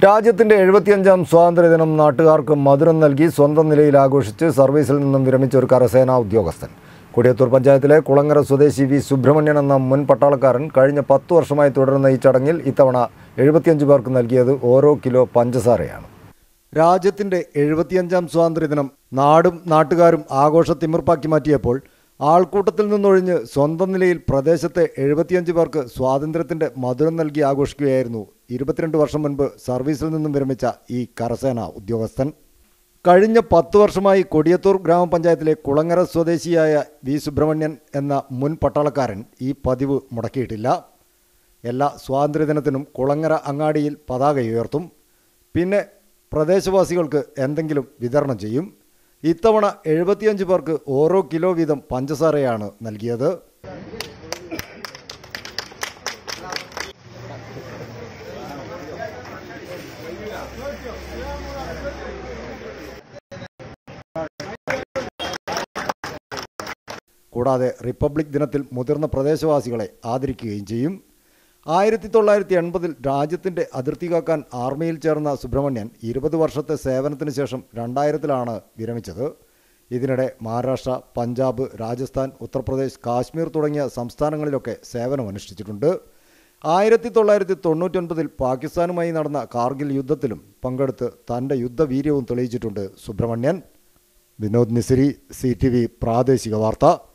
രാജ്യത്തിന്റെ എഴുപത്തിയഞ്ചാം സ്വാതന്ത്ര്യദിനം നാട്ടുകാർക്ക് മധുരം നൽകി സ്വന്തം നിലയിൽ ആഘോഷിച്ച് സർവീസിൽ നിന്നും വിരമിച്ച ഒരു കരസേനാ ഉദ്യോഗസ്ഥൻ കൊടിയത്തൂർ പഞ്ചായത്തിലെ കുളങ്ങര സ്വദേശി വി സുബ്രഹ്മണ്യൻ എന്ന മുൻ പട്ടാളക്കാരൻ കഴിഞ്ഞ പത്ത് വർഷമായി തുടരുന്ന ഈ ചടങ്ങിൽ ഇത്തവണ എഴുപത്തിയഞ്ച് പേർക്ക് നൽകിയത് ഓരോ കിലോ പഞ്ചസാരയാണ് രാജ്യത്തിന്റെ എഴുപത്തിയഞ്ചാം സ്വാതന്ത്ര്യദിനം നാടും നാട്ടുകാരും ആഘോഷ തിമിർപ്പാക്കി മാറ്റിയപ്പോൾ ആൾക്കൂട്ടത്തിൽ നിന്നൊഴിഞ്ഞ് സ്വന്തം നിലയിൽ പ്രദേശത്തെ എഴുപത്തിയഞ്ച് പേർക്ക് സ്വാതന്ത്ര്യത്തിന്റെ മധുരം നൽകി ആഘോഷിക്കുകയായിരുന്നു ഇരുപത്തിരണ്ട് വർഷം മുൻപ് സർവീസിൽ നിന്നും വിരമിച്ച ഈ കരസേന ഉദ്യോഗസ്ഥൻ കഴിഞ്ഞ പത്ത് വർഷമായി കൊടിയത്തൂർ ഗ്രാമപഞ്ചായത്തിലെ കുളങ്ങര സ്വദേശിയായ വി സുബ്രഹ്മണ്യൻ എന്ന മുൻ പട്ടാളക്കാരൻ ഈ പതിവ് മുടക്കിയിട്ടില്ല എല്ലാ സ്വാതന്ത്ര്യദിനത്തിനും കുളങ്ങര അങ്ങാടിയിൽ പതാക ഉയർത്തും പിന്നെ പ്രദേശവാസികൾക്ക് എന്തെങ്കിലും വിതരണം ചെയ്യും ഇത്തവണ എഴുപത്തിയഞ്ച് പേർക്ക് ഓരോ കിലോ വീതം പഞ്ചസാരയാണ് നൽകിയത് കൂടാതെ റിപ്പബ്ലിക് ദിനത്തിൽ മുതിർന്ന പ്രദേശവാസികളെ ആദരിക്കുകയും ചെയ്യും ആയിരത്തി തൊള്ളായിരത്തി എൺപതിൽ രാജ്യത്തിൻ്റെ അതിർത്തി കാക്കാൻ ആർമിയിൽ ചേർന്ന സുബ്രഹ്മണ്യൻ ഇരുപത് വർഷത്തെ സേവനത്തിന് ശേഷം രണ്ടായിരത്തിലാണ് വിരമിച്ചത് ഇതിനിടെ മഹാരാഷ്ട്ര പഞ്ചാബ് രാജസ്ഥാൻ ഉത്തർപ്രദേശ് കാശ്മീർ തുടങ്ങിയ സംസ്ഥാനങ്ങളിലൊക്കെ സേവനമനുഷ്ഠിച്ചിട്ടുണ്ട് ആയിരത്തി തൊള്ളായിരത്തി തൊണ്ണൂറ്റൊൻപതിൽ പാകിസ്ഥാനുമായി നടന്ന കാർഗിൽ യുദ്ധത്തിലും പങ്കെടുത്ത് തൻ്റെ യുദ്ധവീര്യവും തെളിയിച്ചിട്ടുണ്ട് സുബ്രഹ്മണ്യൻ വിനോദ് നിസിരി സി ടി വി പ്രാദേശിക വാർത്ത